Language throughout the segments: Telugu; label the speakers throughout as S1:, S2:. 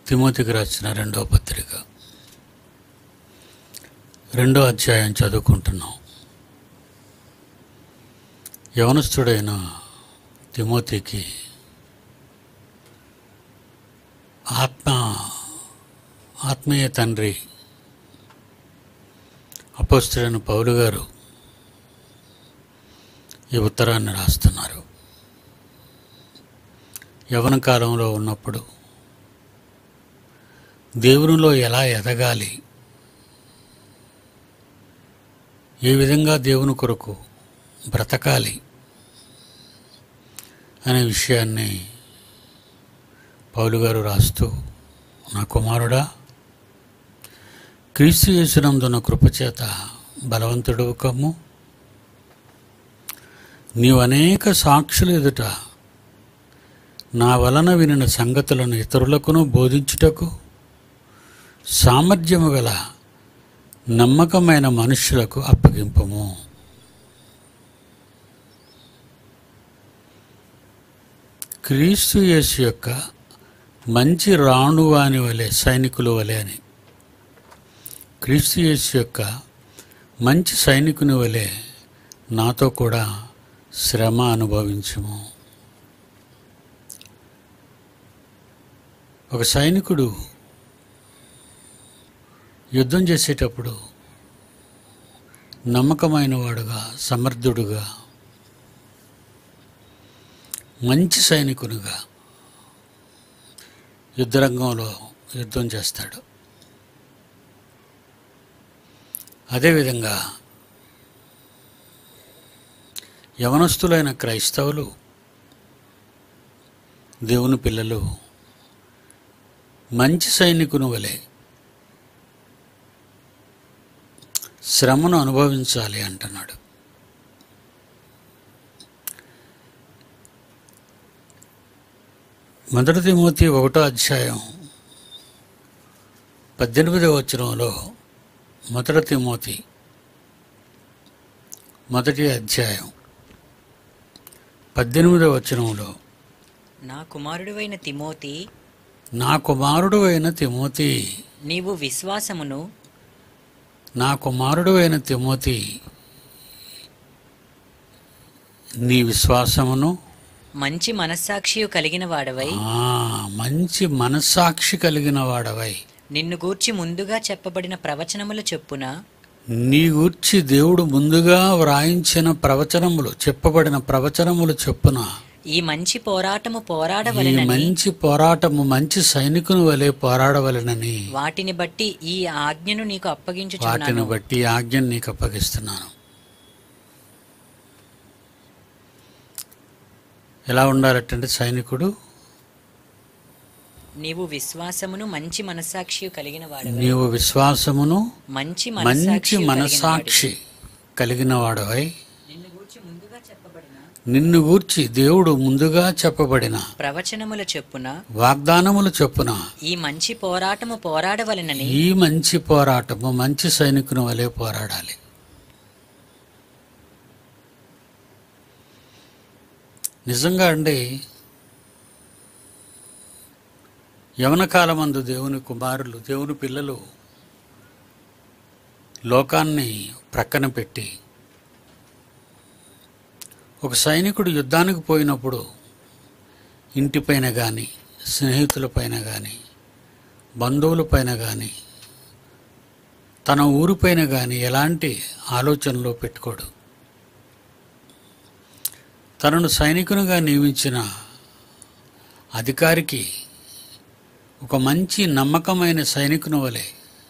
S1: తిమోతికి రాసిన రెండో పత్రిక రెండో అధ్యాయం చదువుకుంటున్నాం యవనస్తుడైన తిమోతికి ఆత్మ ఆత్మీయ తండ్రి అపోస్తుడైన పౌలు గారు ఈ ఉత్తరాన్ని రాస్తున్నారు యవన కాలంలో ఉన్నప్పుడు దేవునిలో ఎలా ఎదగాలి ఏ విధంగా దేవుని కొరకు బ్రతకాలి అనే విషయాన్ని పౌలు గారు రాస్తూ నా కుమారుడా క్రీస్తు యేసునందున కృపచేత బలవంతుడు కమ్ము నీవు అనేక సాక్షుల ఎదుట నా వలన వినిన సంగతులను ఇతరులకును బోధించుటకు సామర్థ్యము గల నమ్మకమైన మనుష్యులకు అప్పగింపము క్రీస్తు యేసు యొక్క మంచి రాణువాని వలె సైనికుల వలె అని క్రీస్తు యేసు యొక్క మంచి సైనికుని వలె నాతో కూడా శ్రమ అనుభవించము ఒక సైనికుడు యుద్ధం చేసేటప్పుడు నమ్మకమైన వాడుగా సమర్థుడుగా మంచి సైనికునిగా యుద్ధరంగంలో యుద్ధం చేస్తాడు అదేవిధంగా యవనస్తులైన క్రైస్తవులు దేవుని పిల్లలు మంచి సైనికుని వలె శ్రమను అనుభవించాలి అంటున్నాడు మొదటి తిమోతి ఒకటో అధ్యాయం పద్దెనిమిదవ వచనంలో మొదటి తిమోతి మొదటి అధ్యాయం పద్దెనిమిదవ వచనంలో
S2: నా కుమారుడువైన తిమోతి
S1: నా కుమారుడు అయిన తిమోతి
S2: నీవు విశ్వాసమును
S1: నా కుమారుడు అయిన తిమోతి నీ విశ్వాసమును
S2: మంచి మనస్సాక్షియు కలిగిన వాడవై
S1: ఆ, మంచి మనస్సాక్షి కలిగిన వాడవై
S2: నిన్ను గూర్చి ముందుగా చెప్పబడిన ప్రవచనముల చొప్పున
S1: నీ గూర్చి దేవుడు ముందుగా వ్రాయించిన ప్రవచనములు చెప్పబడిన ప్రవచనములు చొప్పున
S2: ఈ మంచి పోరాటము
S1: ఈ
S2: పోరాడవలెనని
S1: మంచి పోరాటము మంచి సైనికుని వలె పోరాడవలెనని
S2: వాటిని బట్టి ఈ ఆజ్ఞను నీకు
S1: వాటిని
S2: అప్పగించుచున్నాను
S1: బట్టి ఈ ఆజ్ఞను నీకు అప్పగిస్తున్నాను ఎలా ఉండాలటంటే సైనికుడు
S2: నీవు విశ్వాసమును మంచి మనస్సాక్షియు కలిగిన వాడవై
S1: నీవు విశ్వాసమును
S2: మంచి
S1: మంచి
S2: మనస్సాక్షి
S1: మనసాక్షి కలిగిన వాడవై
S2: నిన్ను గూర్చి ముందుగా చెప్పబడిన
S1: నిన్ను గూర్చి దేవుడు ముందుగా చెప్పబడిన
S2: ప్రవచనముల చొప్పున
S1: వాగ్దానములు చొప్పున
S2: ఈ మంచి పోరాటము పోరాడవలెనని
S1: ఈ మంచి పోరాటము మంచి సైనికుని వలె పోరాడాలి నిజంగా అండి యవన కాలమందు దేవుని కుమారులు దేవుని పిల్లలు లోకాన్ని ప్రక్కన పెట్టి ఒక సైనికుడు యుద్ధానికి పోయినప్పుడు ఇంటిపైన కానీ స్నేహితులపైన కానీ బంధువులపైన కానీ తన ఊరిపైన కానీ ఎలాంటి ఆలోచనలో పెట్టుకోడు తనను సైనికునిగా నియమించిన అధికారికి ఒక మంచి నమ్మకమైన సైనికుని వలె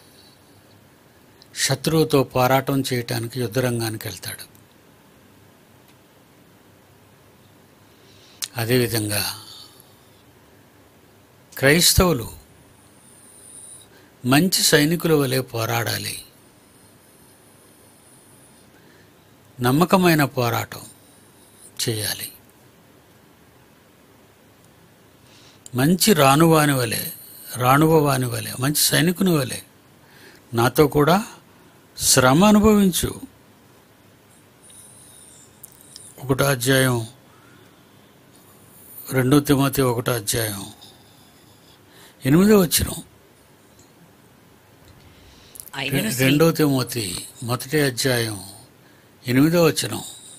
S1: శత్రువుతో పోరాటం చేయటానికి యుద్ధరంగానికి వెళ్తాడు అదేవిధంగా క్రైస్తవులు మంచి సైనికుల వలె పోరాడాలి నమ్మకమైన పోరాటం చేయాలి మంచి రాణువాని వలె రాణువ వాని వలె మంచి సైనికుని వలె నాతో కూడా శ్రమ అనుభవించు ఒకటో అధ్యాయం రెండో తిమోతి ఒకటో అధ్యాయం ఎనిమిదో వచ్చిన
S2: అయినను స్త్రీ-
S1: రెండో తిమోతి మొదటి అధ్యాయం ఎనిమిదో వచ్చిన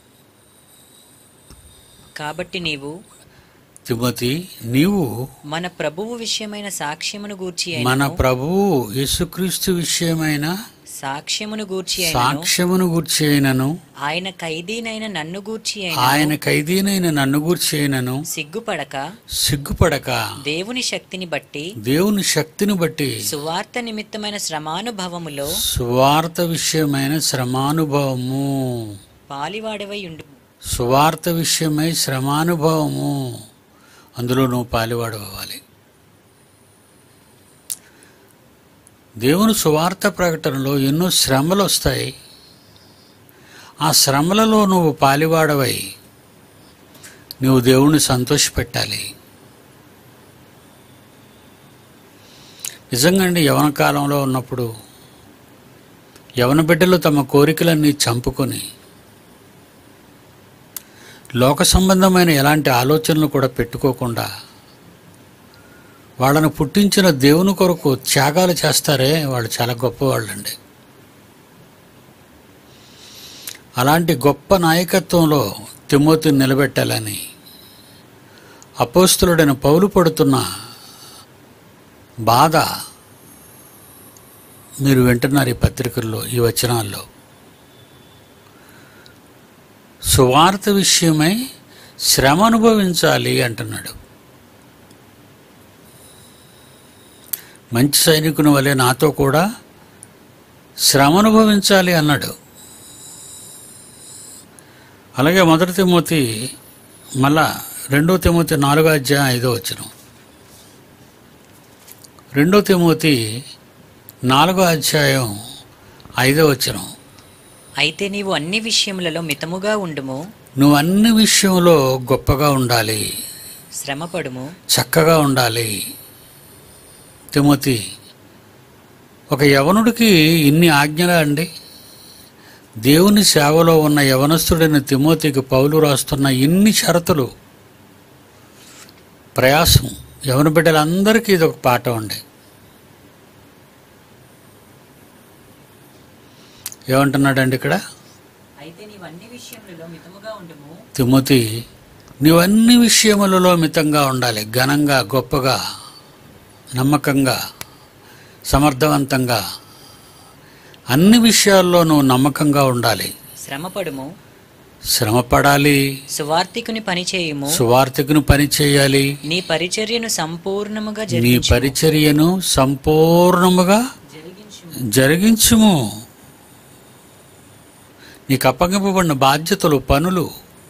S2: కాబట్టి నీవు
S1: తిమోతి నీవు
S2: మన ప్రభువు విషయమైన సాక్ష్యమును గూర్చి
S1: మన
S2: అయినను
S1: ప్రభువు యేసుక్రీస్తు విషయమైన
S2: సాక్ష్యమును గూర్చి అయినను
S1: సాక్ష్యమును గూర్చి అయినను
S2: ఆయన ఖైదీనైన నన్ను గూర్చి
S1: ఆయన
S2: అయినను
S1: ఖైదీనైన నన్ను గూర్చి అయినను
S2: సిగ్గుపడక
S1: సిగ్గుపడక
S2: దేవుని శక్తిని బట్టి
S1: దేవుని శక్తిని బట్టి
S2: సువార్త నిమిత్తమైన శ్రమానుభవములో
S1: సువార్త విషయమైన శ్రమానుభవము
S2: పాలివాడవై ఉండు
S1: సువార్త విషయమై శ్రమానుభవము అందులో నువ్వు పాలివాడు అవ్వాలి దేవుని సువార్త ప్రకటనలో ఎన్నో శ్రమలు వస్తాయి ఆ శ్రమలలో నువ్వు పాలివాడవై నువ్వు దేవుణ్ణి సంతోషపెట్టాలి నిజంగా అండి యవన కాలంలో ఉన్నప్పుడు యవన బిడ్డలు తమ కోరికలన్నీ చంపుకొని లోక సంబంధమైన ఎలాంటి ఆలోచనలు కూడా పెట్టుకోకుండా వాళ్ళను పుట్టించిన దేవుని కొరకు త్యాగాలు చేస్తారే వాళ్ళు చాలా గొప్పవాళ్ళండి అలాంటి గొప్ప నాయకత్వంలో తిమోతిని నిలబెట్టాలని అపోస్తులుడైన పౌలు పడుతున్న బాధ మీరు వింటున్నారు ఈ పత్రికల్లో ఈ వచనాల్లో సువార్త విషయమై శ్రమ అనుభవించాలి అంటున్నాడు మంచి సైనికుని వలె నాతో కూడా శ్రమ అనుభవించాలి అన్నాడు అలాగే మొదటి తిమోతి మళ్ళా రెండో తిమోతి నాలుగో అధ్యాయం ఐదో వచ్చిన రెండో తిమోతి నాలుగో అధ్యాయం ఐదో వచ్చినం
S2: అయితే నీవు అన్ని విషయములలో మితముగా ఉండుము
S1: నువ్వు అన్ని విషయంలో గొప్పగా ఉండాలి
S2: శ్రమపడుము
S1: చక్కగా ఉండాలి తిమోతి ఒక యవనుడికి ఇన్ని ఆజ్ఞలా అండి దేవుని సేవలో ఉన్న యవనస్తుడైన తిమోతికి పౌలు రాస్తున్న ఇన్ని షరతులు ప్రయాసం యవన బిడ్డలందరికీ ఇది ఒక పాఠం అండి ఏమంటున్నాడండి ఇక్కడ
S2: అయితే నీవు అన్ని విషయములలో మితముగా ఉండుము
S1: తిమోతి నీవన్ని విషయములలో మితంగా ఉండాలి ఘనంగా గొప్పగా నమ్మకంగా సమర్థవంతంగా అన్ని విషయాల్లో నువ్వు నమ్మకంగా ఉండాలి
S2: శ్రమపడుము
S1: శ్రమపడాలి
S2: సువార్తికుని పని చేయుము
S1: సువార్తకును పని చేయాలి
S2: నీ పరిచర్యను సంపూర్ణముగా
S1: నీ
S2: జరిగించు
S1: పరిచర్యను సంపూర్ణముగా
S2: జరిగించు
S1: జరిగించుము నీకు అప్పగింపబడిన బాధ్యతలు పనులు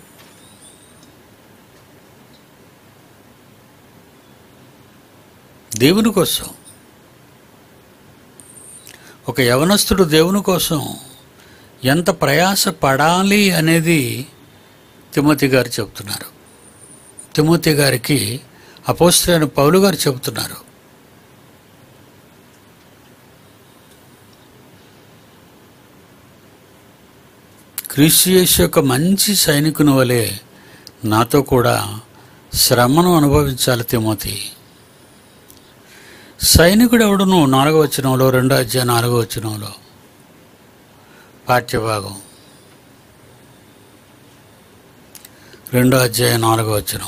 S1: దేవుని కోసం ఒక యవనస్తుడు దేవుని కోసం ఎంత ప్రయాస పడాలి అనేది తిమోతి గారు చెబుతున్నారు తిమోతి గారికి అపోస్తులైన పౌలు గారు చెబుతున్నారు క్రీస్తు యేసు యొక్క మంచి సైనికుని వలె నాతో కూడా శ్రమను అనుభవించాలి తిమోతి సైనికుడు ఎవడును నాలుగో వచనంలో రెండో అధ్యాయం నాలుగో వచనంలో పాఠ్యభాగం రెండో అధ్యాయం నాలుగో వచనం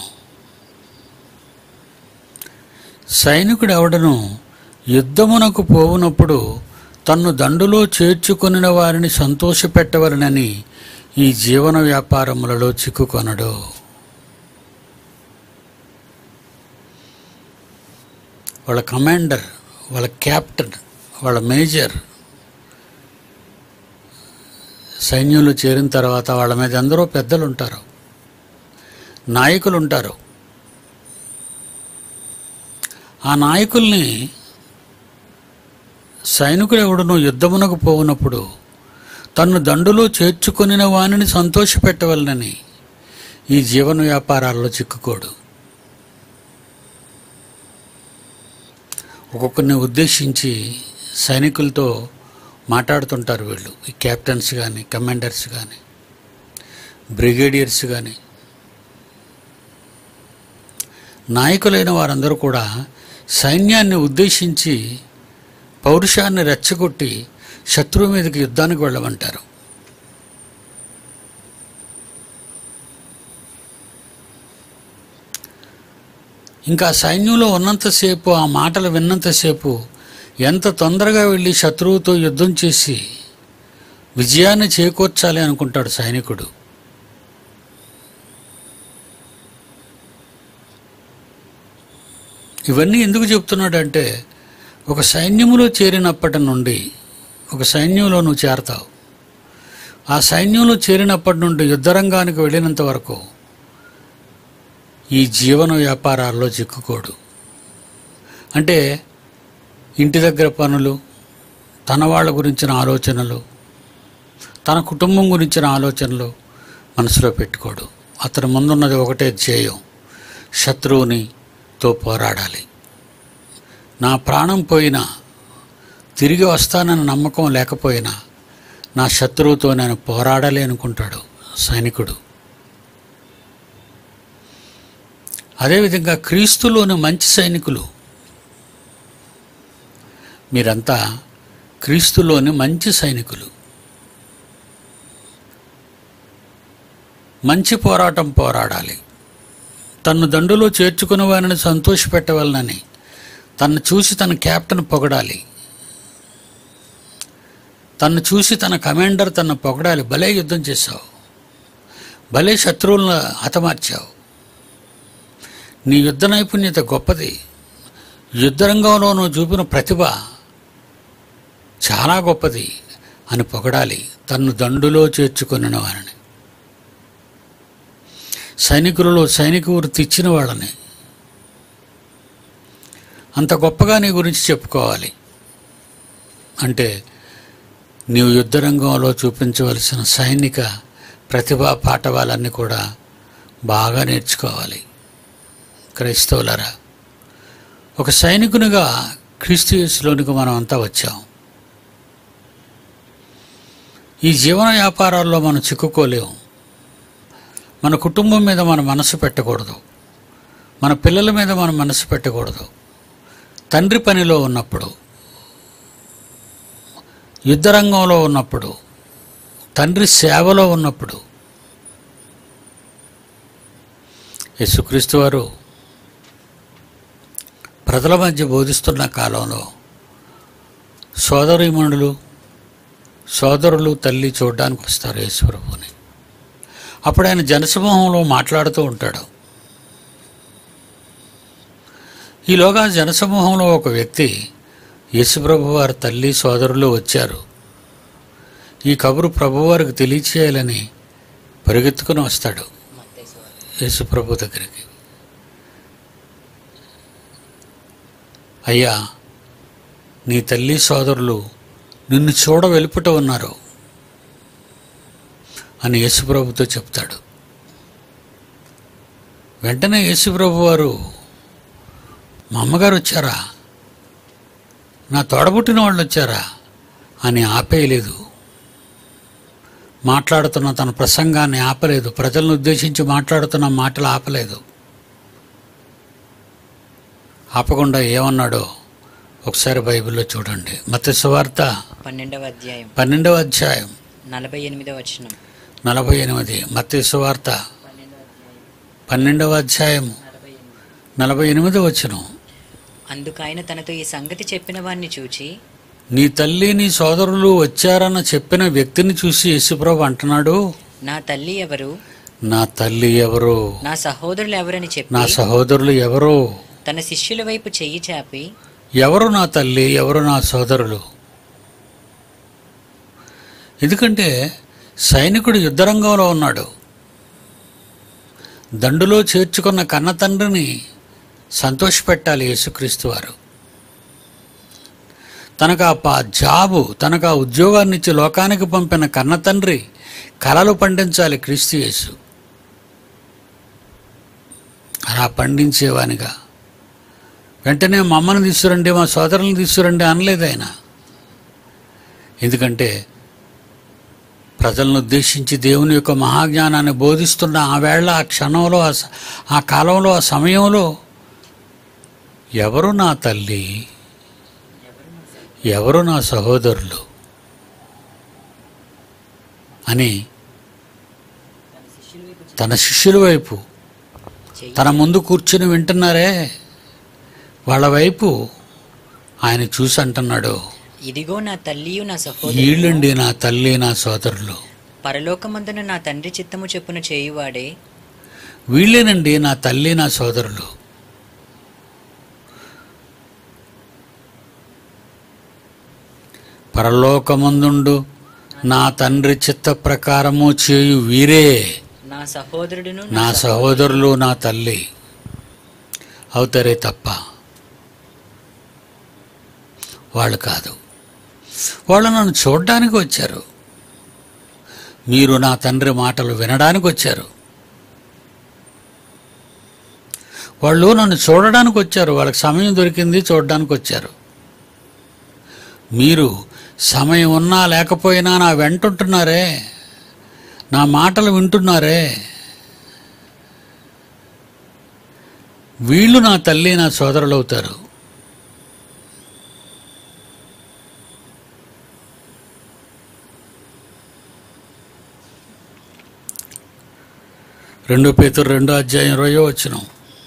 S1: సైనికుడు ఎవడను యుద్ధమునకు పోవునప్పుడు తన్ను దండులో చేర్చుకొనిన వారిని సంతోషపెట్టవలనని ఈ జీవన వ్యాపారములలో చిక్కుకొనడు వాళ్ళ కమాండర్ వాళ్ళ క్యాప్టెన్ వాళ్ళ మేజర్ సైన్యంలో చేరిన తర్వాత వాళ్ళ మీద ఎందరో పెద్దలు ఉంటారు నాయకులు ఉంటారు ఆ నాయకుల్ని సైనికుడు ఎవడును యుద్ధమునకు పోవునప్పుడు తన్ను దండులో చేర్చుకొనిన వానిని సంతోషపెట్టవలనని ఈ జీవన వ్యాపారాల్లో చిక్కుకోడు ఒక్కొక్కరిని ఉద్దేశించి సైనికులతో మాట్లాడుతుంటారు వీళ్ళు ఈ కెప్టెన్స్ కానీ కమాండర్స్ కానీ బ్రిగేడియర్స్ కానీ నాయకులైన వారందరూ కూడా సైన్యాన్ని ఉద్దేశించి పౌరుషాన్ని రెచ్చగొట్టి శత్రువు మీదకి యుద్ధానికి వెళ్ళమంటారు ఇంకా సైన్యంలో ఉన్నంతసేపు ఆ మాటలు విన్నంతసేపు ఎంత తొందరగా వెళ్ళి శత్రువుతో యుద్ధం చేసి విజయాన్ని చేకూర్చాలి అనుకుంటాడు సైనికుడు ఇవన్నీ ఎందుకు చెప్తున్నాడంటే ఒక సైన్యములో చేరినప్పటి నుండి ఒక సైన్యంలో నువ్వు చేరతావు ఆ సైన్యంలో చేరినప్పటి నుండి యుద్ధరంగానికి వెళ్ళినంత వరకు ఈ జీవన వ్యాపారాల్లో చిక్కుకోడు అంటే ఇంటి దగ్గర పనులు తన వాళ్ళ గురించిన ఆలోచనలు తన కుటుంబం గురించిన ఆలోచనలు మనసులో పెట్టుకోడు అతని ముందున్నది ఒకటే ధ్యేయం శత్రువునితో పోరాడాలి నా ప్రాణం పోయినా తిరిగి వస్తానన్న నమ్మకం లేకపోయినా నా శత్రువుతో నేను పోరాడాలి అనుకుంటాడు సైనికుడు అదేవిధంగా క్రీస్తులోని మంచి సైనికులు మీరంతా క్రీస్తులోని మంచి సైనికులు మంచి పోరాటం పోరాడాలి తన్ను దండులో చేర్చుకున్న వారిని సంతోషపెట్టవలనని తన్ను చూసి తన కెప్టెన్ పొగడాలి తన్ను చూసి తన కమాండర్ తన్ను పొగడాలి భలే యుద్ధం చేశావు భలే శత్రువులను హతమార్చావు నీ యుద్ధ నైపుణ్యత గొప్పది యుద్ధరంగంలో నువ్వు చూపిన ప్రతిభ చాలా గొప్పది అని పొగడాలి తన్ను దండులో చేర్చుకున్న వారిని సైనికులలో సైనిక వృత్తి ఇచ్చిన వాళ్ళని అంత గొప్పగా నీ గురించి చెప్పుకోవాలి అంటే నీవు యుద్ధరంగంలో చూపించవలసిన సైనిక ప్రతిభా పాఠవాలన్నీ కూడా బాగా నేర్చుకోవాలి క్రైస్తవులరా ఒక సైనికునిగా క్రీస్తు యేసులోనికి మనం అంతా వచ్చాం ఈ జీవన వ్యాపారాల్లో మనం చిక్కుకోలేము మన కుటుంబం మీద మన మనసు పెట్టకూడదు మన పిల్లల మీద మన మనసు పెట్టకూడదు తండ్రి పనిలో ఉన్నప్పుడు యుద్ధరంగంలో ఉన్నప్పుడు తండ్రి సేవలో ఉన్నప్పుడు యేసుక్రీస్తు వారు ప్రజల మధ్య బోధిస్తున్న కాలంలో సోదరీమణులు సోదరులు తల్లి చూడడానికి వస్తారు యేసుప్రభుని అప్పుడు ఆయన జనసమూహంలో మాట్లాడుతూ ఉంటాడు ఈలోగా జనసమూహంలో ఒక వ్యక్తి యేసుప్రభు వారి తల్లి సోదరులు వచ్చారు ఈ కబురు ప్రభువారికి తెలియచేయాలని పరిగెత్తుకుని వస్తాడు యేసుప్రభు దగ్గరికి అయ్యా నీ తల్లి సోదరులు నిన్ను చూడ వెలుపుట ఉన్నారు అని యేసుప్రభుతో చెప్తాడు వెంటనే యేసుప్రభు వారు మా అమ్మగారు వచ్చారా నా తోడబుట్టిన వాళ్ళు వచ్చారా అని ఆపేయలేదు మాట్లాడుతున్న తన ప్రసంగాన్ని ఆపలేదు ప్రజలను ఉద్దేశించి మాట్లాడుతున్న మాటలు ఆపలేదు ఆపకుండా ఏమన్నాడో ఒకసారి బైబిల్లో చూడండి మత సువార్త
S2: పన్నెండవ అధ్యాయం
S1: పన్నెండవ అధ్యాయం
S2: నలభై ఎనిమిదవ వచనం
S1: నలభై ఎనిమిది మత సువార్త పన్నెండవ అధ్యాయం నలభై ఎనిమిది వచ్చును
S2: అందుకు ఆయన తనతో ఈ సంగతి చెప్పిన వారిని చూచి
S1: నీ తల్లి నీ సోదరులు వచ్చారన్న చెప్పిన వ్యక్తిని చూసి యేసుప్రభు అంటున్నాడు
S2: నా తల్లి ఎవరు
S1: నా తల్లి ఎవరు
S2: నా సహోదరులు ఎవరని
S1: నా
S2: చెప్పి
S1: సహోదరులు ఎవరు
S2: తన శిష్యుల వైపు చెయ్యి చాపి
S1: ఎవరు నా తల్లి ఎవరు నా సోదరులు ఎందుకంటే సైనికుడు యుద్ధరంగంలో ఉన్నాడు దండులో చేర్చుకున్న కన్న తండ్రిని సంతోషపెట్టాలి యేసుక్రీస్తు వారు తనకు ఆ పా జాబు తనకు ఆ ఉద్యోగాన్ని ఇచ్చి లోకానికి పంపిన కన్న తండ్రి కలలు పండించాలి క్రీస్తు యేసు అలా పండించేవానిగా వెంటనే మా అమ్మని తీసుకురండి మా సోదరులను తీసుకురండి అనలేదు ఆయన ఎందుకంటే ప్రజలను ఉద్దేశించి దేవుని యొక్క మహాజ్ఞానాన్ని బోధిస్తున్న ఆ వేళ ఆ క్షణంలో ఆ స- ఆ కాలంలో ఆ సమయంలో ఎవరు నా తల్లి ఎవరు నా సహోదరులు అని తన శిష్యుల వైపు
S2: చెయ్యి
S1: తన ముందు కూర్చుని వింటున్నారే వాళ్ళ వైపు ఆయన చూసి అంటున్నాడు
S2: ఇదిగో నా తల్లియు నా సహోదరు
S1: వీళ్ళండి నా తల్లి నా సోదరులు
S2: పరలోకమందున నా తండ్రి చిత్తము చెప్పున చేయువాడే
S1: వీళ్ళేనండి నా తల్లి నా సోదరులు పరలోకమందుండు నా తండ్రి చిత్త ప్రకారము చేయు వీరే
S2: నా సహోదరుడును
S1: నా సహోదరులు నా తల్లి అవుతారే తప్ప వాళ్ళు కాదు వాళ్ళు నన్ను చూడడానికి వచ్చారు మీరు నా తండ్రి మాటలు వినడానికి వచ్చారు వాళ్ళు నన్ను చూడడానికి వచ్చారు వాళ్ళకి సమయం దొరికింది చూడడానికి వచ్చారు మీరు సమయం ఉన్నా లేకపోయినా నా వెంటుంటున్నారే నా మాటలు వింటున్నారే వీళ్ళు నా తల్లి నా సోదరులు అవుతారు రెండో పేతురు రెండో అధ్యాయం ఇరవయో వచ్చినాం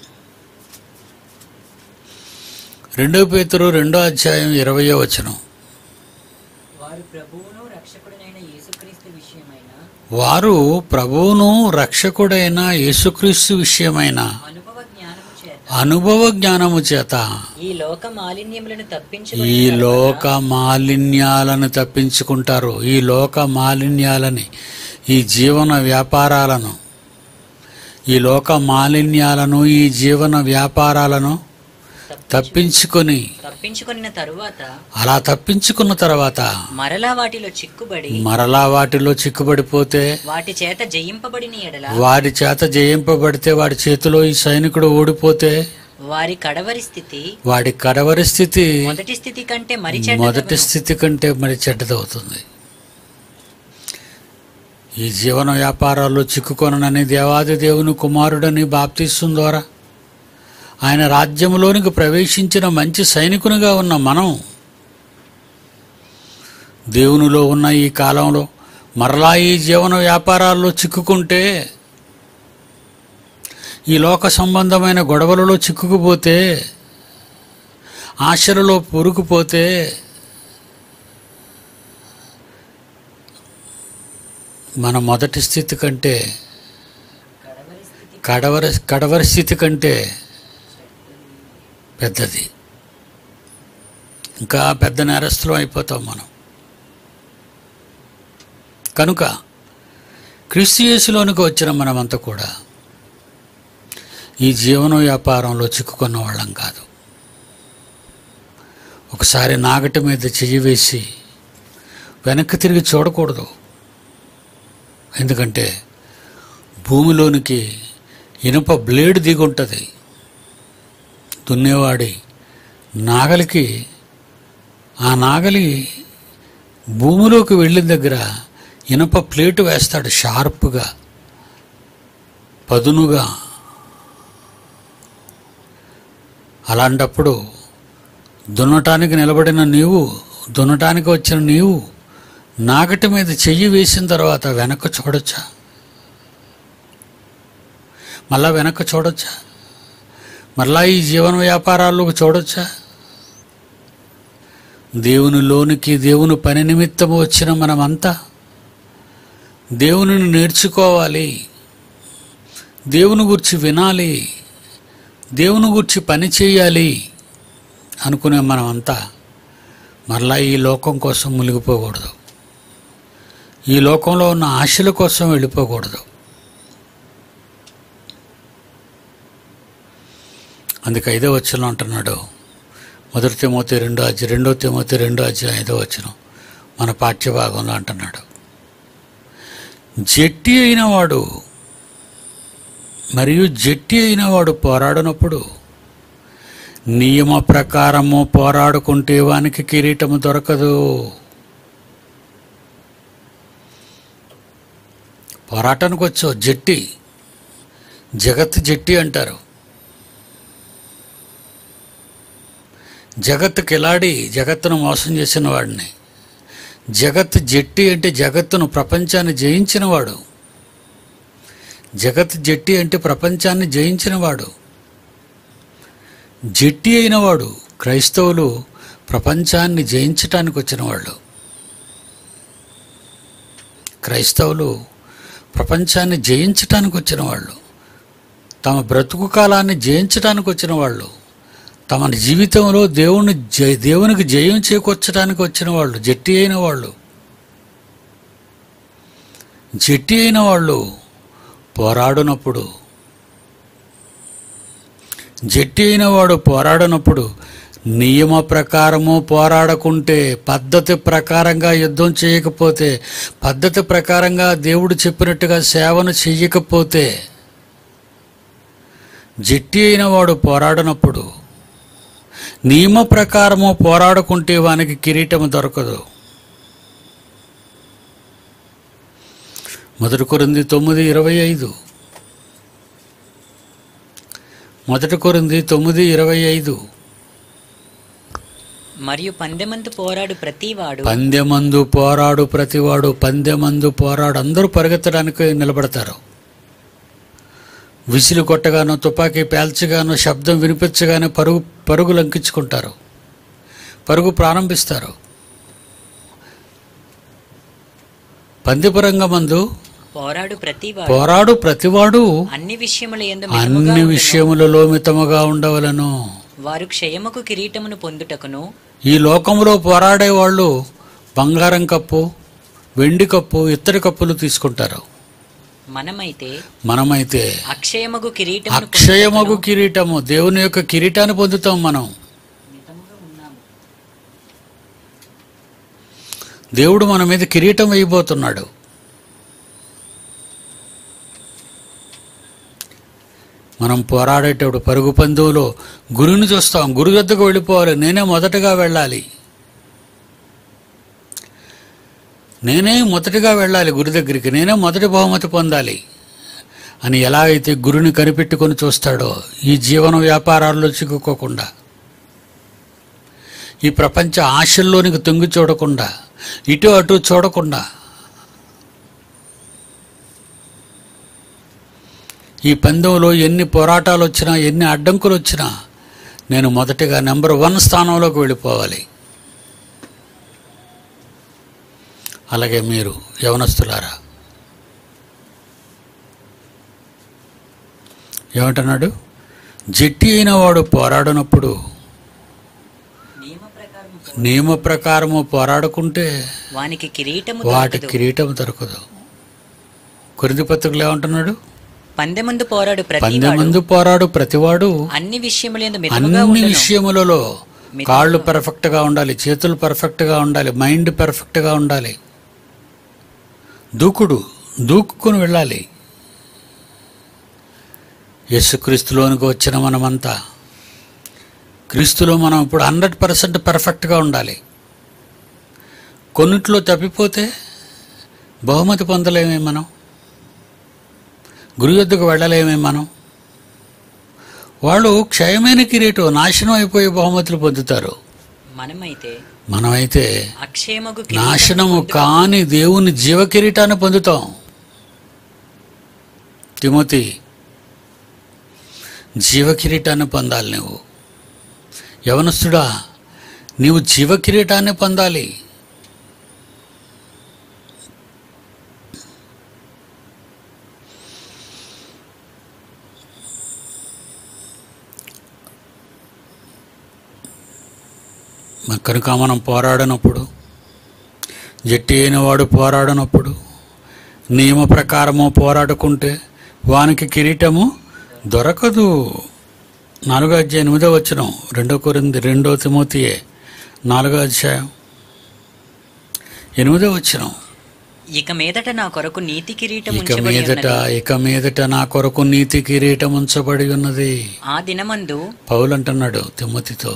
S1: రెండో పేతురు రెండో అధ్యాయం ఇరవయో వచనం
S2: వారు ప్రభువును రక్షకుడైన యేసుక్రీస్తు విషయమైన
S1: వారు ప్రభువును రక్షకుడైన యేసుక్రీస్తు విషయమైన
S2: అనుభవ జ్ఞానము చేత
S1: అనుభవ జ్ఞానము చేత
S2: ఈ లోక మాలిన్యములను తప్పించు
S1: ఈ లోక మాలిన్యాలను తప్పించుకుంటారు ఈ లోక మాలిన్యాలని ఈ జీవన వ్యాపారాలను ఈ లోక మాలిన్యాలను ఈ జీవన వ్యాపారాలను తప్పించుకొని
S2: తప్పించుకొనిన తరువాత
S1: అలా తప్పించుకున్న తర్వాత
S2: మరలా వాటిలో చిక్కుబడి
S1: మరలా వాటిలో చిక్కుబడిపోతే
S2: వాటి చేత జయింపబడిన ఎడల
S1: వారి చేత జయింపబడితే వాడి చేతిలో ఈ సైనికుడు ఓడిపోతే
S2: వారి కడవరి స్థితి
S1: వాడి కడవరి స్థితి
S2: మొదటి స్థితి కంటే మరి
S1: మొదటి
S2: చెడ్డదగును.
S1: స్థితి కంటే మరి చెడ్డదవుతుంది ఈ జీవన వ్యాపారాల్లో చిక్కుకొనని దేవాది దేవుని కుమారుడని బాప్తిస్వం ద్వారా ఆయన రాజ్యంలోనికి ప్రవేశించిన మంచి సైనికునిగా ఉన్న మనం దేవునిలో ఉన్న ఈ కాలంలో మరలా ఈ జీవన వ్యాపారాల్లో చిక్కుకుంటే ఈ లోక సంబంధమైన గొడవలలో చిక్కుకుపోతే ఆశలలో పొరుకుపోతే మన మొదటి స్థితి కంటే
S2: కడవరి స్థితి
S1: కడవరి కడవరి స్థితి కంటే పెద్దది ఇంకా పెద్ద నేరస్తులం అయిపోతాం మనం కనుక క్రీస్తు యేసులోనికి వచ్చిన మనమంతా కూడా ఈ జీవన వ్యాపారంలో చిక్కుకున్న వాళ్ళం కాదు ఒకసారి నాగటి మీద చెయ్యి వేసి వెనక్కి తిరిగి చూడకూడదు ఎందుకంటే భూమిలోనికి ఇనుప బ్లేడ్ దిగి ఉంటుంది దున్నేవాడి నాగలికి ఆ నాగలి భూమిలోకి వెళ్ళిన దగ్గర ఇనుప ప్లేటు వేస్తాడు షార్ప్గా పదునుగా అలాంటప్పుడు దున్నటానికి నిలబడిన నీవు దున్నటానికి వచ్చిన నీవు నాగటి మీద చెయ్యి వేసిన తర్వాత వెనక్కి చూడొచ్చా మళ్ళా వెనక్కి చూడొచ్చా మరలా ఈ జీవన వ్యాపారాల్లోకి చూడొచ్చా దేవునిలోనికి దేవుని పని నిమిత్తము వచ్చిన మనమంతా దేవునిని నేర్చుకోవాలి దేవుని గురించి వినాలి దేవుని గురించి పని చేయాలి అనుకునే మనమంతా మరలా ఈ లోకం కోసం మునిగిపోకూడదు ఈ లోకంలో ఉన్న ఆశల కోసం వెళ్ళిపోకూడదు అందుకే ఐదో వచ్చిన అంటున్నాడు మొదటి తిమోతి రెండో అధ్యాయం రెండో తిమోతి రెండో అధ్యాయం ఐదో వచ్చిన మన పాఠ్యభాగంలో అంటున్నాడు జట్టి అయిన వాడు మరియు జట్టి అయిన వాడు పోరాడినప్పుడు నియమ ప్రకారము పోరాడుకుంటే వానికి కిరీటము దొరకదు పోరాటానికి వచ్చావు జట్టి జగత్ జట్టి అంటారు జగత్తు కిలాడి జగత్తును మోసం చేసిన వాడిని జగత్ జట్టి అంటే జగత్తును ప్రపంచాన్ని జయించినవాడు జగత్ జట్టి అంటే ప్రపంచాన్ని జయించినవాడు జట్టి అయినవాడు క్రైస్తవులు ప్రపంచాన్ని జయించటానికి వచ్చిన వాళ్ళు క్రైస్తవులు ప్రపంచాన్ని జయించటానికి వచ్చిన వాళ్ళు తమ బ్రతుకు కాలాన్ని జయించడానికి వచ్చిన వాళ్ళు తమ జీవితంలో దేవుని జయ దేవునికి జయం చేకూర్చడానికి వచ్చిన వాళ్ళు జట్టి అయిన వాళ్ళు జట్టి అయిన వాళ్ళు పోరాడినప్పుడు జట్టి అయిన వాడు పోరాడినప్పుడు నియమ ప్రకారము పోరాడకుంటే పద్ధతి ప్రకారంగా యుద్ధం చేయకపోతే పద్ధతి ప్రకారంగా దేవుడు చెప్పినట్టుగా సేవను చెయ్యకపోతే జట్టి అయిన వాడు పోరాడినప్పుడు నియమ ప్రకారము పోరాడుకుంటే వానికి కిరీటము దొరకదు మొదటి కొరింది తొమ్మిది ఇరవై ఐదు మొదటి కొరింది తొమ్మిది ఇరవై ఐదు
S2: మరియు పందెమందు పోరాడు ప్రతివాడు
S1: పందెమందు పోరాడు ప్రతివాడు పందెమందు పోరాడు అందరూ పరిగెత్తడానికి నిలబడతారు విసిలు కొట్టగాను తుపాకీ పేల్చగాను శబ్దం వినిపించగానే పరుగు పరుగు లంకించుకుంటారు పరుగు ప్రారంభిస్తారు పందిపురంగ మందు
S2: పోరాడు ప్రతివాడు
S1: పోరాడు ప్రతివాడు
S2: అన్ని విషయముల యందు
S1: అన్ని
S2: మితముగా ఉండును.
S1: విషయములలో మితముగా ఉండవలను
S2: వారు క్షయముకు కిరీటమును పొందుటకును
S1: ఈ లోకంలో పోరాడే వాళ్ళు బంగారం కప్పు వెండి కప్పు ఇత్తడి కప్పులు తీసుకుంటారు
S2: మనమైతే
S1: మనమైతే
S2: అక్షయమగు కిరీటమును
S1: అక్షయమగు కిరీటము దేవుని యొక్క కిరీటాన్ని పొందుతాం మనం దేవుడు మన మీద కిరీటం వేయబోతున్నాడు మనం పోరాడేటప్పుడు పరుగు పందువులో గురుని చూస్తాం గురు వద్దకు వెళ్ళిపోవాలి నేనే మొదటగా వెళ్ళాలి నేనే మొదటిగా వెళ్ళాలి గురి దగ్గరికి నేనే మొదటి బహుమతి పొందాలి అని ఎలా అయితే గురుని కనిపెట్టుకొని చూస్తాడో ఈ జీవన వ్యాపారాల్లో చిక్కుకోకుండా ఈ ప్రపంచ ఆశల్లోనికి తొంగి చూడకుండా ఇటు అటు చూడకుండా ఈ పందెంలో ఎన్ని పోరాటాలు వచ్చినా ఎన్ని అడ్డంకులు వచ్చినా నేను మొదటిగా నెంబర్ వన్ స్థానంలోకి వెళ్ళిపోవాలి అలాగే మీరు యవనస్తులారా ఏమంటున్నాడు జట్టి అయిన వాడు పోరాడినప్పుడు
S2: నియమ ప్రకారం
S1: నియమ ప్రకారము పోరాడుకుంటే
S2: వానికి కిరీటము
S1: వాటి
S2: దొరకదు.
S1: కిరీటం దొరకదు కొరింది పత్రికలు ఏమంటున్నాడు
S2: పందెమందు పోరాడు ప్రతివాడు
S1: పందెమందు పోరాడు ప్రతివాడు
S2: అన్ని విషయముల యందు మితముగా
S1: అన్ని
S2: ఉండును.
S1: విషయములలో కాళ్ళు పర్ఫెక్ట్గా ఉండాలి చేతులు పర్ఫెక్ట్గా ఉండాలి మైండ్ పర్ఫెక్ట్గా ఉండాలి దూకుడు దూకుని వెళ్ళాలి యేసుక్రీస్తులోనికి వచ్చిన మనమంతా క్రీస్తులో మనం ఇప్పుడు హండ్రెడ్ పర్సెంట్ పర్ఫెక్ట్గా ఉండాలి కొన్నిట్లో తప్పిపోతే బహుమతి పొందలేమే మనం గురి వద్దకు వెళ్ళలేమే మనం వాళ్ళు క్షయమైన కిరీటం నాశనం అయిపోయే బహుమతులు పొందుతారు
S2: మనమైతే
S1: మనమైతే
S2: అక్షయమగు
S1: నాశనము కాని దేవుని జీవ కిరీటాన్ని పొందుతాం తిమోతి జీవ కిరీటాన్ని పొందాలి నువ్వు యవనస్తుడా నీవు జీవ కిరీటాన్ని పొందాలి మ- కనుక మనం పోరాడినప్పుడు జట్టి అయిన వాడు పోరాడినప్పుడు నియమ ప్రకారము పోరాడుకుంటే వానికి కిరీటము దొరకదు నాలుగో అధ్యాయం ఎనిమిదో వచ్చిన రెండో కొరింది రెండో తిమోతియే నాలుగో అధ్యాయం ఎనిమిదో వచ్చిన
S2: ఇక మీదట నా కొరకు నీతి కిరీటం
S1: ఇక
S2: ఉంచబడి
S1: మీదట
S2: ఉన్నది
S1: ఇక మీదట నా కొరకు నీతి కిరీటం ఉంచబడి ఉన్నది
S2: ఆ దినమందు
S1: పౌలు అంటున్నాడు తిమ్మతితో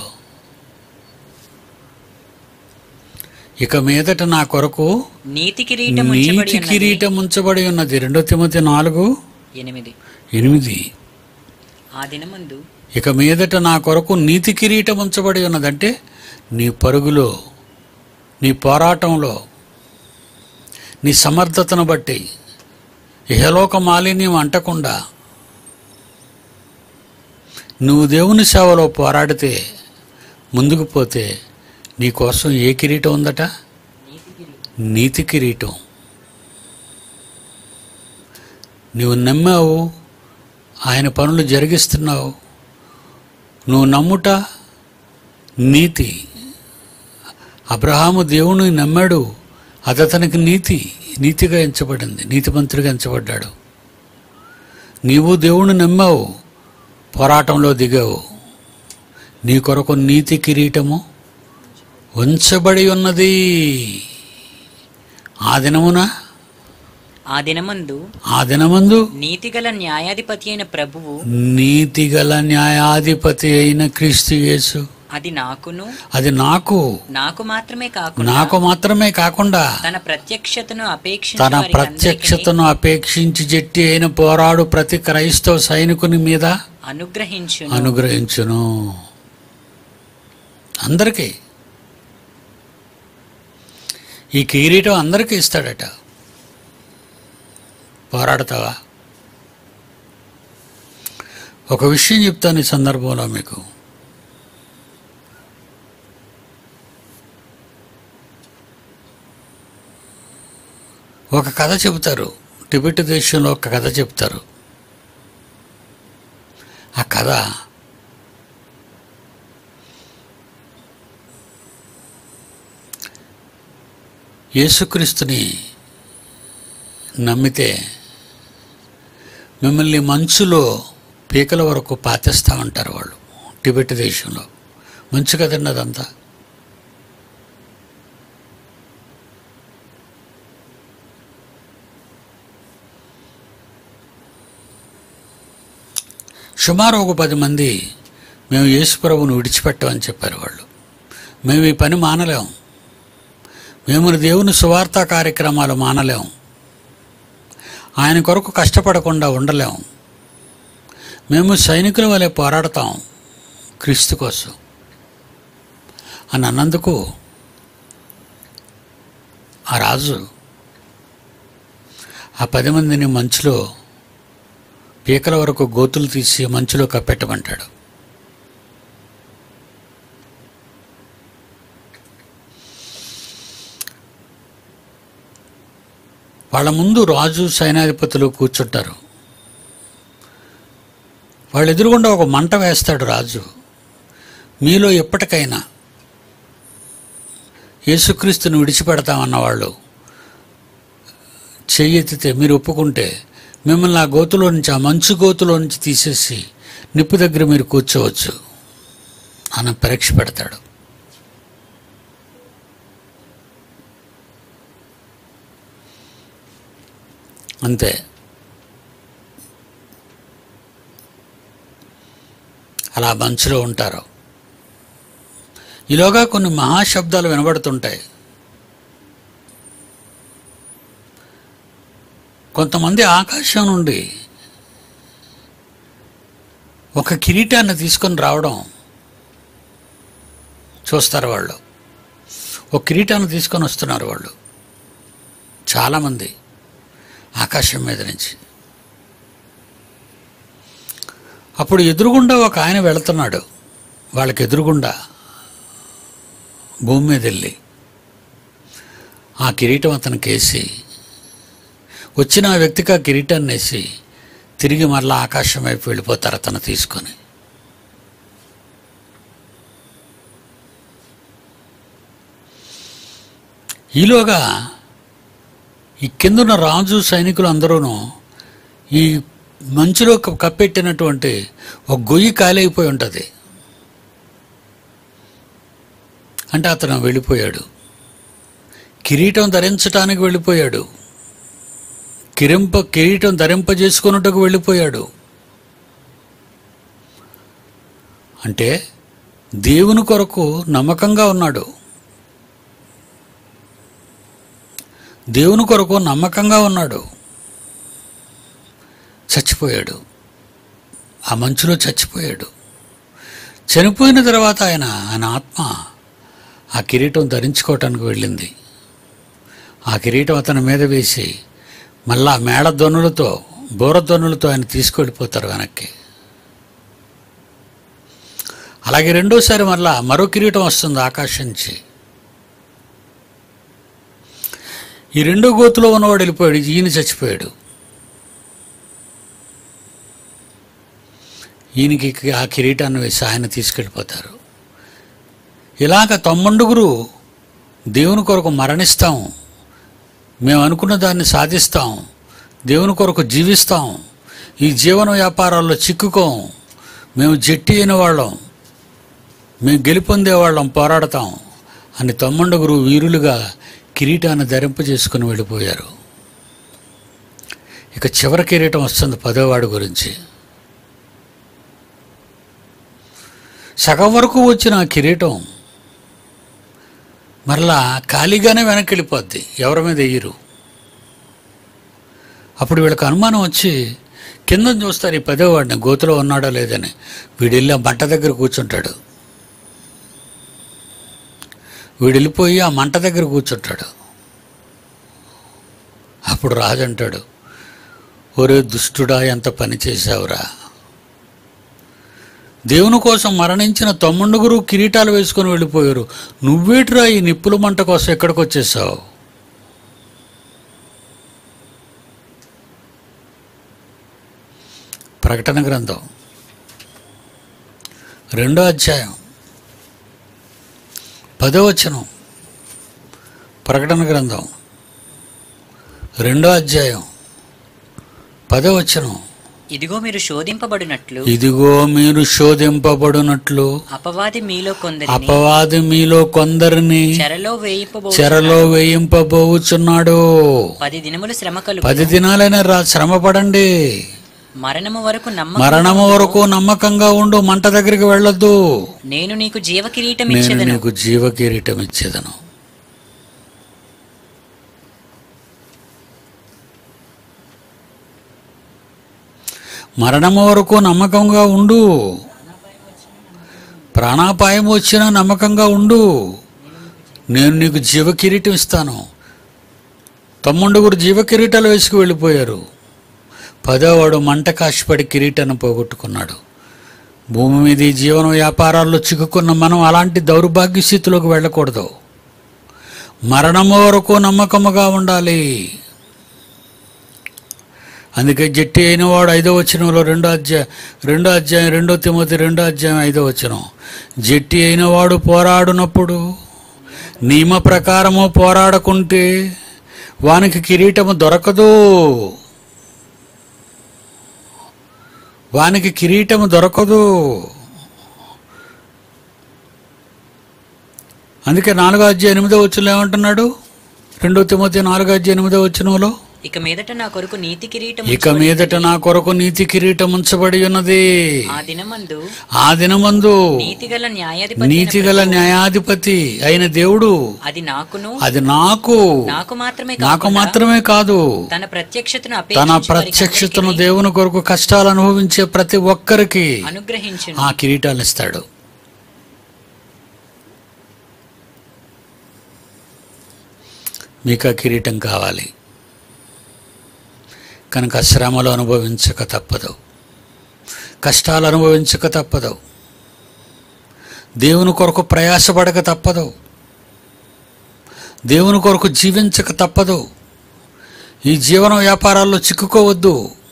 S1: ఇక మీదట నా కొరకు
S2: నీతి కిరీటం ఉంచబడి
S1: నీతి
S2: ఉన్నది
S1: కిరీటం ఉంచబడి ఉన్నది రెండో తిమ్మతి నాలుగు
S2: ఎనిమిది
S1: ఎనిమిది
S2: ఆ దినమందు
S1: ఇక మీదట నా కొరకు నీతి కిరీటం ఉంచబడి ఉన్నదంటే నీ పరుగులో నీ పోరాటంలో నీ సమర్థతను బట్టి ఇహలోక మాలిన్యం అంటకుండా నువ్వు దేవుని సేవలో పోరాడితే ముందుకు పోతే నీ కోసం ఏ కిరీటం ఉందట నీతి కిరీటం నువ్వు నమ్మావు ఆయన పనులు జరిగిస్తున్నావు నువ్వు నమ్ముట నీతి అబ్రహాము దేవుని నమ్మాడు అది అతనికి నీతి నీతిగా ఎంచబడింది నీతిమంతుడిగా ఎంచబడ్డాడు నీవు దేవుని నమ్మావు పోరాటంలో దిగావు నీ కొరకు నీతి కిరీటము ఉంచబడి ఉన్నది ఆ దినమున
S2: ఆ దినమందు
S1: ఆ దినమందు
S2: నీతిగల న్యాయాధిపతి అయిన ప్రభువు
S1: నీతిగల న్యాయాధిపతి అయిన క్రీస్తు యేసు
S2: అది నాకును
S1: అది నాకు
S2: నాకు మాత్రమే కాకుండా
S1: నాకు మాత్రమే కాకుండా
S2: తన ప్రత్యక్షతను అపేక్షించు
S1: తన
S2: వారికందరికిని
S1: ప్రత్యక్షతను అపేక్షించి జట్టి అయిన పోరాడు ప్రతి క్రైస్తవ సైనికుని మీద
S2: అనుగ్రహించును
S1: అనుగ్రహించును అందరికీ ఈ కిరీటం అందరికీ ఇస్తాడట పోరాడతావా ఒక విషయం చెప్తాను ఈ సందర్భంలో మీకు ఒక కథ చెబుతారు టిబెట్ దేశంలో ఒక కథ చెప్తారు ఆ కథ యేసుక్రీస్తుని నమ్మితే మిమ్మల్ని మంచులో పీకల వరకు పాతేస్తా ఉంటారు వాళ్ళు టిబెట్ దేశంలో మంచు కదండి అదంతా సుమారు ఒక పది మంది మేము యేసుప్రభుని విడిచిపెట్టామని చెప్పారు వాళ్ళు మేము ఈ పని మానలేం మేము దేవుని సువార్త కార్యక్రమాలు మానలేం ఆయన కొరకు కష్టపడకుండా ఉండలేం మేము సైనికుల వలె పోరాడతాం క్రీస్తు కోసం అని అన్నందుకు ఆ రాజు ఆ పది మందిని మంచులో పీకల వరకు గోతులు తీసి మంచులో కప్పెట్టమంటాడు వాళ్ళ ముందు రాజు సైనాధిపతులు కూర్చుంటారు వాళ్ళ ఎదురుగుండా ఒక మంట వేస్తాడు రాజు మీలో ఎప్పటికైనా యేసుక్రీస్తుని విడిచిపెడతామన్న వాళ్ళు చెయ్యెత్తితే మీరు ఒప్పుకుంటే మిమ్మల్ని ఆ గోతులో నుంచి ఆ మంచు గోతులో నుంచి తీసేసి నిప్పు దగ్గర మీరు కూర్చోవచ్చు అని పరీక్ష పెడతాడు అంతే అలా మంచులో ఉంటారు ఈలోగా కొన్ని మహాశబ్దాలు వినబడుతుంటాయి కొంతమంది ఆకాశం నుండి ఒక కిరీటాన్ని తీసుకొని రావడం చూస్తారు వాళ్ళు ఒక కిరీటాన్ని తీసుకొని వస్తున్నారు వాళ్ళు చాలామంది ఆకాశం మీద నుంచి అప్పుడు ఎదురుగుండా ఒక ఆయన వెళుతున్నాడు వాళ్ళకి ఎదురుగుండా భూమి మీద వెళ్ళి ఆ కిరీటం అతనికి వేసి వచ్చిన ఆ వ్యక్తికి ఆ కిరీటాన్ని వేసి తిరిగి మరలా ఆకాశం వైపు వెళ్ళిపోతారు అతను తీసుకొని ఈలోగా ఈ కిందున్న రాజు సైనికులు అందరూను ఈ మంచులో క- కప్పెట్టినటువంటి ఒక గొయ్యి ఖాళీ ఉంటుంది అంటే అతను వెళ్ళిపోయాడు కిరీటం ధరించటానికి వెళ్ళిపోయాడు కిరింప కిరీటం ధరింపజేసుకున్నట్టుకు వెళ్ళిపోయాడు అంటే దేవుని కొరకు నమ్మకంగా ఉన్నాడు దేవుని కొరకు నమ్మకంగా ఉన్నాడు చచ్చిపోయాడు ఆ మంచులో చచ్చిపోయాడు చనిపోయిన తర్వాత ఆయన ఆయన ఆత్మ ఆ కిరీటం ధరించుకోవటానికి వెళ్ళింది ఆ కిరీటం అతని మీద వేసి మళ్ళా మేడ ధ్వనులతో బోర ధ్వనులతో ఆయన తీసుకెళ్ళిపోతారు వెనక్కి అలాగే రెండోసారి మళ్ళా మరో కిరీటం వస్తుంది ఆకాశం నుంచి ఈ రెండో గోతులో ఉన్నవాడు వెళ్ళిపోయాడు ఈయన చచ్చిపోయాడు ఈయనకి ఆ కిరీటాన్ని వేసి ఆయన తీసుకెళ్ళిపోతారు ఇలాగ తొమ్మండుగురు దేవుని కొరకు మరణిస్తాం మేము అనుకున్న దాన్ని సాధిస్తాం దేవుని కొరకు జీవిస్తాం ఈ జీవన వ్యాపారాల్లో చిక్కుకోం మేము జట్టి అయిన వాళ్ళం మేము గెలుపొందేవాళ్ళం పోరాడతాం అని తొమ్మండుగురు వీరులుగా కిరీటాన్ని ధరింప చేసుకుని వెళ్ళిపోయారు ఇక చివరి కిరీటం వస్తుంది పదోవాడి గురించి సగం వరకు వచ్చిన ఆ కిరీటం మరలా ఖాళీగానే వెనక్కి వెళ్ళిపోద్ది ఎవరి మీద వెయ్యరు అప్పుడు వీళ్ళకి అనుమానం వచ్చి కింద చూస్తారు ఈ పదోవాడిని గోతులో ఉన్నాడో లేదని వీడు వెళ్ళి ఆ మంట దగ్గర కూర్చుంటాడు వీడు వెళ్ళిపోయి ఆ మంట దగ్గర కూర్చుంటాడు అప్పుడు రాజు అంటాడు ఒరే దుష్టుడా ఎంత పని చేశావురా దేవుని కోసం మరణించిన తమ్ముండుగురు కిరీటాలు వేసుకొని వెళ్ళిపోయారు నువ్వేట్రా ఈ నిప్పుల మంట కోసం ఎక్కడికి వచ్చేసావు ప్రకటన గ్రంథం రెండో అధ్యాయం పదో వచనం ప్రకటన గ్రంథం రెండో అధ్యాయం పదో వచనం
S2: ఇదిగో మీరు శోధింపబడినట్లు
S1: ఇదిగో మీరు శోధింపబడినట్లు
S2: అపవాది మీలో కొందరిని
S1: అపవాది మీలో కొందరిని
S2: చెరలో వేయింపబో
S1: చెరలో వేయింపబోచున్నాడు
S2: పది దినములు శ్రమ కలుగు
S1: పది దినాలైనా రా శ్రమపడండి
S2: మరణము వరకు నమ్మ
S1: మరణము వరకు నమ్మకంగా ఉండు మంట దగ్గరికి వెళ్ళొద్దు
S2: నేను నీకు జీవ కిరీటం
S1: నేను
S2: ఇచ్చేదను
S1: నీకు జీవ కిరీటం ఇచ్చేదను మరణము వరకు నమ్మకంగా ఉండు ప్రాణాపాయం వచ్చినా నమ్మకంగా ఉండు నేను నీకు జీవ కిరీటం ఇస్తాను తమ్ముండుగురు జీవ కిరీటాలు వేసుకు వెళ్ళిపోయారు పదోవాడు మంట కాశపడి కిరీటాన్ని పోగొట్టుకున్నాడు భూమి మీద ఈ జీవన వ్యాపారాల్లో చిక్కుకున్న మనం అలాంటి దౌర్భాగ్య స్థితిలోకి వెళ్ళకూడదు మరణము వరకు నమ్మకముగా ఉండాలి అందుకే జట్టి అయిన వాడు ఐదో వచనంలో రెండో అధ్యాయం రెండో అధ్యాయం రెండో తిమ్మతి రెండో అధ్యాయం ఐదో వచనం జట్టి అయిన వాడు పోరాడునప్పుడు నియమ ప్రకారము పోరాడకుంటే వానికి కిరీటము దొరకదు వానికి కిరీటము దొరకదు అందుకే నాలుగో అధ్యాయం ఎనిమిదో వచ్చిన ఏమంటున్నాడు రెండో తిమ్మతి నాలుగో అధ్యాయం ఎనిమిదో వచ్చినంలో
S2: ఇక మీదట నా కొరకు నీతి కిరీటం
S1: ఇక మీదట నా కొరకు నీతి కిరీటం ఉంచబడి ఉన్నది
S2: ఆ దినమందు
S1: ఆ దినమందు
S2: నీతిగల న్యాయాధిపతి
S1: నీతిగల న్యాయాధిపతి అయిన దేవుడు
S2: అది నాకును
S1: అది నాకు
S2: నాకు మాత్రమే
S1: నాకు
S2: కాకుండా
S1: మాత్రమే కాదు
S2: తన ప్రత్యక్షతను
S1: తన
S2: అపేక్షించు
S1: ప్రత్యక్షతను దేవుని కొరకు కష్టాలు అనుభవించే ప్రతి ఒక్కరికి
S2: అనుగ్రహించును
S1: ఆ కిరీటాలు ఇస్తాడు మీకు ఆ కిరీటం కావాలి కనుక శ్రమలు అనుభవించక తప్పదు కష్టాలు అనుభవించక తప్పదు దేవుని కొరకు ప్రయాసపడక తప్పదు దేవుని కొరకు జీవించక తప్పదు ఈ జీవన వ్యాపారాల్లో చిక్కుకోవద్దు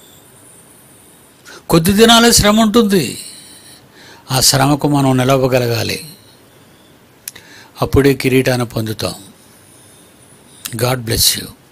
S1: కొద్ది దినాలే శ్రమ ఉంటుంది ఆ శ్రమకు మనం నిలవగలగాలి అప్పుడే కిరీటాన్ని పొందుతాం గాడ్ బ్లెస్ యూ